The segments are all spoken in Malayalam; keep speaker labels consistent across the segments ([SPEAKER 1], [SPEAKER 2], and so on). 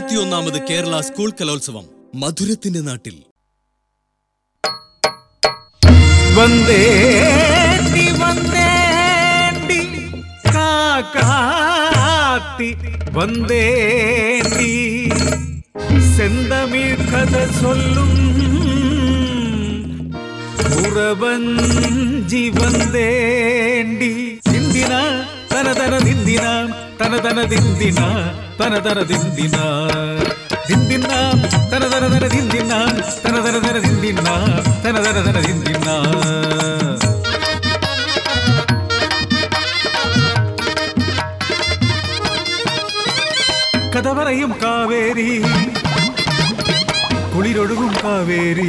[SPEAKER 1] ഇരുപത്തിയൊന്നാമത് കേരള സ്കൂൾ കലോത്സവം മധുരത്തിന്റെ നാട്ടിൽ
[SPEAKER 2] വന്നേണ്ടി വന്നേണ്ടി കാക്കാത്തി വന്നേണ്ടി செந்தமிழ் கதை சொல்லும் உறவஞ்சி வந்தேண்டி திந்தினா தன தன திந்தினா தன தன திந்தினா தன தன திந்தினா திந்தினா தன தன தன திந்தினா தன தன தன திந்தினா தன தன தன திந்தினா കഥ പറയും കാവേരി കുളിരൊഴുകും കാവേരി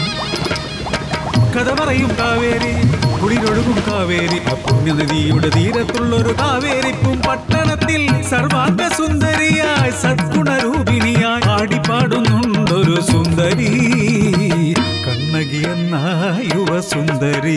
[SPEAKER 2] കഥ പറയും കാവേരി കുളിരൊഴുകും കാവേരി ആ പുണ്യനദിയുടെ തീരത്തുള്ളൊരു കാവേരിപ്പും പട്ടണത്തിൽ സർവാംഗ സുന്ദരിയായി സദ്ഗുണരൂപിണിയായി ആടിപ്പാടുന്നുണ്ടൊരു സുന്ദരി കണ്ണകി എന്ന യുവസുന്ദരി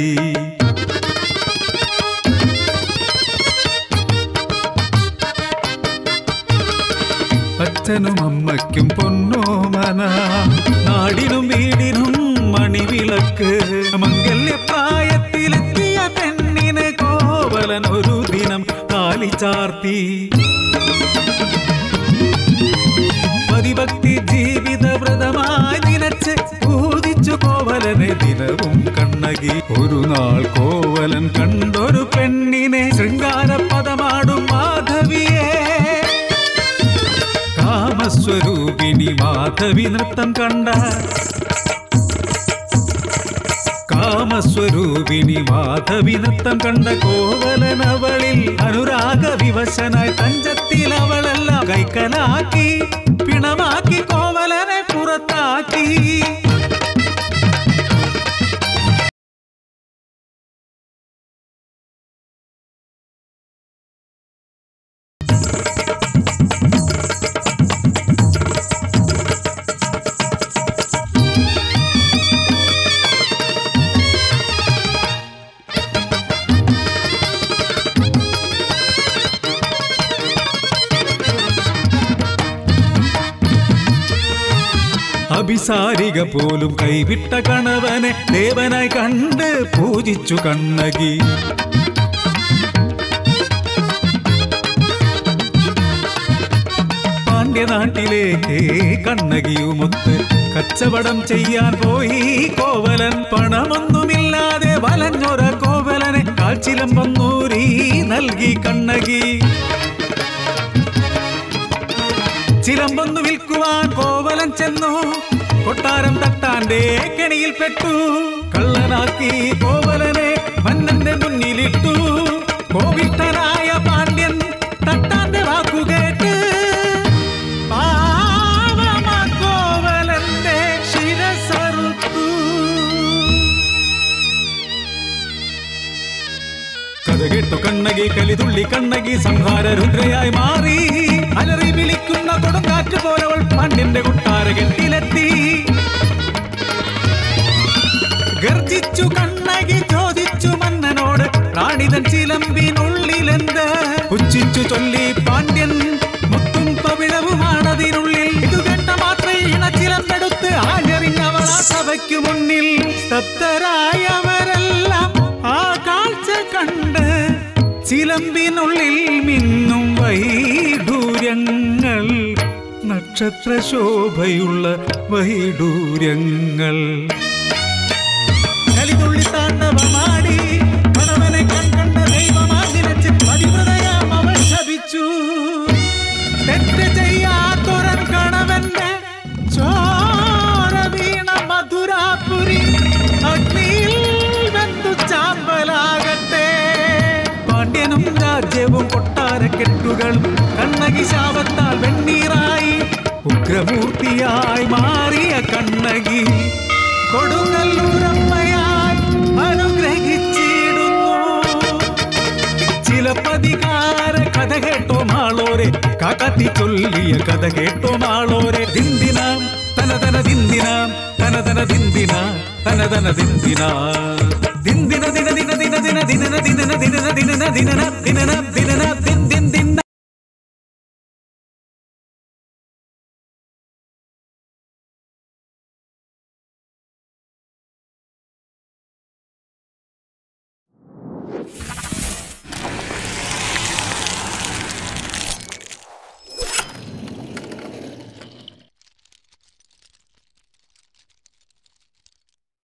[SPEAKER 2] അച്ഛനും അമ്മയ്ക്കും പൊന്നോമന നാടിനും വീടിനും മണിവിളക്ക് മംഗല്യപ്രായത്തിലെത്തിയ പെണ്ണിന് കോവലൻ ഒരു ദിനം കാലി ചാർത്തി പതിഭക്തി ജീവിത വ്രതമായി നിനച്ച് പൂതിച്ചു കോവലനെ ദിനവും കണ്ണകി ഒരു നാൾ കോവലൻ കണ്ടൊരു പെണ്ണിനെ ശൃംഗാര പദമാടും മാധവിയെ കാമസ്വരൂപിണി മാധവി നൃത്തം കണ്ട കാമസ്വരൂപിണി മാധവി നൃത്തം കണ്ട കോവലനവളിൽ അനുരാഗ വിവശനായി തഞ്ചത്തിൽ അവളെല്ലാം കൈക്കലാക്കി പിണമാക്കി കോവലനെ പുറത്താക്കി അഭിസാരിക പോലും കൈവിട്ട കണവനെ ദേവനായി കണ്ട് പൂജിച്ചു കണ്ണകി പാണ്ഡ്യനാട്ടിലേക്ക് കണ്ണകിയുമൊത്ത് കച്ചവടം ചെയ്യാൻ പോയി കോവലൻ പണമൊന്നുമില്ലാതെ വലഞ്ഞൊര കോവലനെ കാച്ചിലം വന്നൂരി നൽകി കണ്ണകി ചിലമ്പൊന്നു വിൽക്കുവാൻ കോവലൻ ചെന്നു കൊട്ടാരം തട്ടാന്റെ കെണിയിൽ പെട്ടു കള്ളനാക്കി കോവലനെ മന്നന്റെ മുന്നിലിട്ടു കോപിഷ്ഠനായ പാണ്ഡ്യൻ തട്ടാന്റെ വാക്കുകേട്ട് പാവമാ കോവലന്റെ ശിരസറുത്തു കഥ കേട്ടു കണ്ണകി കലിതുള്ളി കണ്ണകി സംഹാര രുദ്രയായി മാറി അലറി വിളിക്കുന്ന കൊടുങ്കാറ്റ് പോലവൾ പാണ്ഡ്യന്റെ കുട്ടാര കെട്ടിലെത്തി ഗർജിച്ചു കണ്ണകി ചോദിച്ചു മന്നനോട് റാണിതൻ ചിലമ്പിനുള്ളിലെന്ത് പുച്ഛിച്ചു ചൊല്ലി പാണ്ഡ്യൻ മുത്തും പവിഴവുമാണതിനുള്ളിൽ ഇത് കേട്ട മാത്രം ഇണച്ചിലമ്പെടുത്ത് ആഞ്ഞെറിഞ്ഞവൾ ആ സഭയ്ക്കു മുന്നിൽ സ്തബ്ധരായവരെല്ലാം ആ കാഴ്ച കണ്ട് ചിലമ്പിനുള്ളിൽ മിന്നും വൈഡൂര്യങ്ങൾ നക്ഷത്ര ശോഭയുള്ള വൈഡൂര്യങ്ങൾ കലിതുള്ളി താണ്ഡവമാടി കണവനെ കൺകണ്ട ദൈവമായി നിലച്ച് പതിവ്രതയാം അവൾ ശപിച്ചു തെറ്റ് ചെയ്യാത്തൊരൻ കണവന്റെ ചോര വീണ മധുരാപുരി അഗ്നിയിൽ വെന്തു ചാമ്പലാകട്ടെ പാണ്ഡ്യനും രാജ്യവും കൊട്ടാരക്കെട്ടുകളും കണ്ണകി ശാപത്താൽ വെണ്ണീറായി ഉഗ്രമൂർത്തിയായി മാറിയ കണ്ണകി കൊടുങ്ങല്ലൂരമ്മയായി അനുഗ്രഹിച്ചിടുന്നു ചിലപ്പതികാര കഥ കേട്ടോ മാളോരെ കാക്കാത്തി ചൊല്ലിയ കഥ കേട്ടോ മാളോരെ ദിന്ദിനാം തനതന ദിന്ദിനാം തനതന ദിന്ദിന തനതന ദിന്ദിന ദിന്ദിന ദിന ദിന ദിന ദിന ദിന ദിന ദിന ദിന ദിന ദിന ദിന ദിന